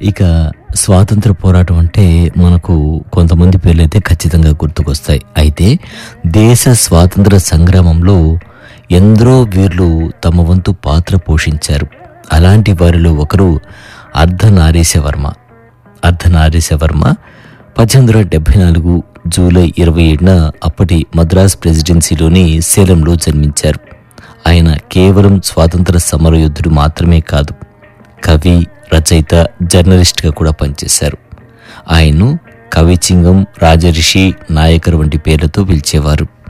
ఇక స్వాతంత్ర పోరాటం అంటే మనకు కొంతమంది పేర్లైతే ఖచ్చితంగా గుర్తుకొస్తాయి అయితే దేశ స్వాతంత్ర సంగ్రామంలో ఎందరో వీర్లు తమ వంతు పాత్ర పోషించారు అలాంటి వారిలో ఒకరు అర్ధనారీశవర్మ అర్ధనారీశవర్మ పద్దెనిమిది వందల డెబ్బై నాలుగు జూలై ఇరవై ఏడున అప్పటి మద్రాస్ ప్రెసిడెన్సీలోని సేలంలో జన్మించారు ఆయన కేవలం స్వాతంత్ర సమరయోధుడు మాత్రమే కాదు కవి రచయిత జర్నలిస్ట్గా కూడా పనిచేశారు ఆయన్ను కవిచింగం రాజరిషి నాయకర్ వంటి పేర్లతో పిలిచేవారు